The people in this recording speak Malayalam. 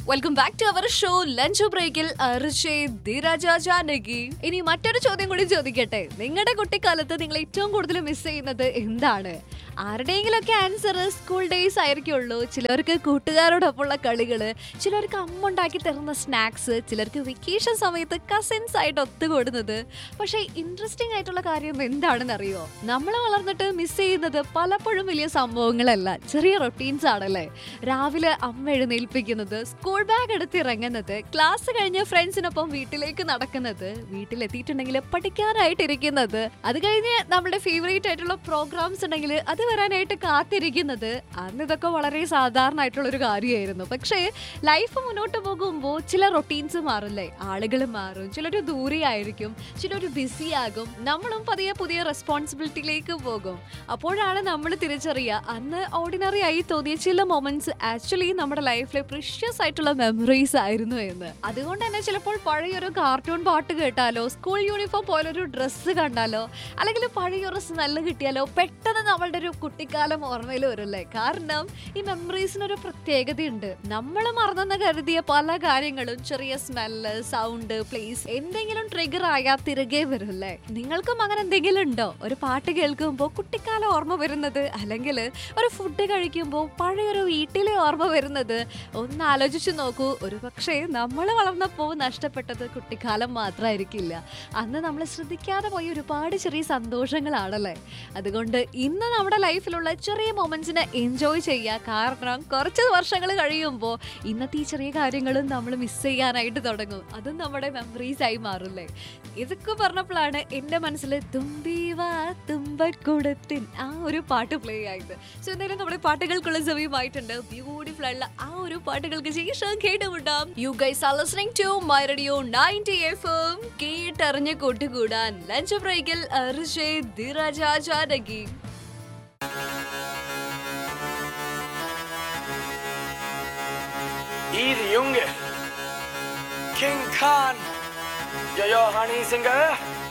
Welcome back to our show lunch ബ്രേക്കിൽ ജാനകി ഇനി മറ്റൊരു ചോദ്യം കൂടി ചോദിക്കട്ടെ നിങ്ങളുടെ കുട്ടിക്കാലത്ത് നിങ്ങൾ ഏറ്റവും കൂടുതൽ മിസ് ചെയ്യുന്നത് എന്താണ് ആരുടെയെങ്കിലൊക്കെ ആൻസർ സ്കൂൾ ഡേയ്സ് ആയിരിക്കുള്ളൂ ചിലർക്ക് കൂട്ടുകാരോടൊപ്പമുള്ള കളികള് ചിലർക്ക് അമ്മ ഉണ്ടാക്കി തരുന്ന സ്നാക്സ് ചിലർക്ക് വെക്കേഷൻ സമയത്ത് കസിൻസ് ആയിട്ട് ഒത്തുകൂടുന്നത് പക്ഷേ ഇൻട്രസ്റ്റിംഗ് ആയിട്ടുള്ള കാര്യം എന്താണെന്ന് അറിയോ നമ്മൾ വളർന്നിട്ട് മിസ് ചെയ്യുന്നത് പലപ്പോഴും വലിയ സംഭവങ്ങളല്ല ചെറിയ റൊട്ടീൻസ് ആണല്ലേ രാവിലെ അമ്മ എഴുന്നേൽപ്പിക്കുന്നത് സ്കൂൾ ബാഗ് എടുത്ത് ഇറങ്ങുന്നത് ക്ലാസ് കഴിഞ്ഞ് ഫ്രണ്ട്സിനൊപ്പം വീട്ടിലേക്ക് നടക്കുന്നത് വീട്ടിലെത്തിയിട്ടുണ്ടെങ്കിൽ പഠിക്കാനായിട്ട് ഇരിക്കുന്നത് അത് കഴിഞ്ഞ് നമ്മുടെ ഫേവറേറ്റ് ആയിട്ടുള്ള പ്രോഗ്രാംസ് ഉണ്ടെങ്കിൽ അത് വരാനായിട്ട് കാത്തിരിക്കുന്നത് അന്ന് ഇതൊക്കെ വളരെ സാധാരണ ആയിട്ടുള്ള ഒരു കാര്യമായിരുന്നു പക്ഷേ ലൈഫ് മുന്നോട്ട് പോകുമ്പോൾ ചില റൊട്ടീൻസ് മാറില്ലേ ആളുകൾ മാറും ചിലർ ദൂരെയായിരിക്കും ചിലർ ബിസി ആകും നമ്മളും പതിയെ പുതിയ റെസ്പോൺസിബിലിറ്റിയിലേക്ക് പോകും അപ്പോഴാണ് നമ്മൾ തിരിച്ചറിയുക അന്ന് ഓർഡിനറി ആയി തോന്നിയ ചില മൊമെന്റ്സ് ആക്ച്വലി നമ്മുടെ ലൈഫിലെ പ്രിഷ്യസ് ആയിട്ടുള്ള മെമ്മറീസ് ആയിരുന്നു എന്ന് അതുകൊണ്ട് തന്നെ ചിലപ്പോൾ പഴയൊരു കാർട്ടൂൺ പാട്ട് കേട്ടാലോ സ്കൂൾ യൂണിഫോം പോലൊരു ഡ്രസ്സ് കണ്ടാലോ അല്ലെങ്കിൽ പഴയൊരു സ്മെല്ല് കിട്ടിയാലോ പെട്ടെന്ന് നമ്മളുടെ ഒരു കുട്ടിക്കാലം ഓർമ്മയിൽ വരില്ലേ കാരണം ഈ മെമ്മറീസിനൊരു പ്രത്യേകതയുണ്ട് നമ്മൾ മറന്നെന്ന് കരുതിയ പല കാര്യങ്ങളും ചെറിയ സ്മെല്ല് സൗണ്ട് പ്ലേസ് എന്തെങ്കിലും ട്രിഗർ ആയാൽ തിരികെ വരില്ലേ നിങ്ങൾക്കും അങ്ങനെ എന്തെങ്കിലും ഉണ്ടോ ഒരു പാട്ട് കേൾക്കുമ്പോൾ കുട്ടിക്കാലം ഓർമ്മ വരുന്നത് അല്ലെങ്കിൽ ഒരു ഫുഡ് കഴിക്കുമ്പോൾ പഴയൊരു വീട്ടിലെ ഓർമ്മ വരുന്നത് ഒന്ന് ആലോചിച്ച് നോക്കൂ ഒരു പക്ഷേ നമ്മൾ വളർന്നപ്പോൾ നഷ്ടപ്പെട്ടത് കുട്ടിക്കാലം മാത്രമായിരിക്കില്ല അന്ന് നമ്മൾ ശ്രദ്ധിക്കാതെ പോയ ഒരുപാട് ചെറിയ സന്തോഷങ്ങളാണല്ലേ അതുകൊണ്ട് ഇന്ന് നമ്മുടെ ലൈഫിലുള്ള ചെറിയ മൊമെന്റ്സിനെ എൻജോയ് ചെയ്യുക കാരണം കുറച്ച് വർഷങ്ങൾ കഴിയുമ്പോൾ ഇന്നത്തെ ഈ ചെറിയ കാര്യങ്ങളും നമ്മൾ മിസ് ചെയ്യാനായിട്ട് തുടങ്ങും അതും നമ്മുടെ മെമ്മറീസ് ആയി മാറില്ലേ ഇതൊക്കെ പറഞ്ഞപ്പോഴാണ് എൻ്റെ മനസ്സിൽ തുമ്പീവാ തുമ്പക്കൂടത്തിൻ ആ ഒരു പാട്ട് പ്ലേ ആയത് സോ എന്തായാലും നമ്മുടെ പാട്ടുകൾക്കുള്ള സമയമായിട്ടുണ്ട് ബ്യൂട്ടിഫുൾ ആയിട്ടുള്ള ആ ഒരു പാട്ടുകൾക്ക് ശേഷം കേട്ടുമുണ്ടാം you guys are listening to my radio 90 FM കേട്ടറിഞ്ഞ് കൂട്ടുകൂടാൻ ലഞ്ച് ബ്രേക്കിൽ അർഷേ ധിരാജ Janaki I de unge. King Khan. Jag gör han i sin gö.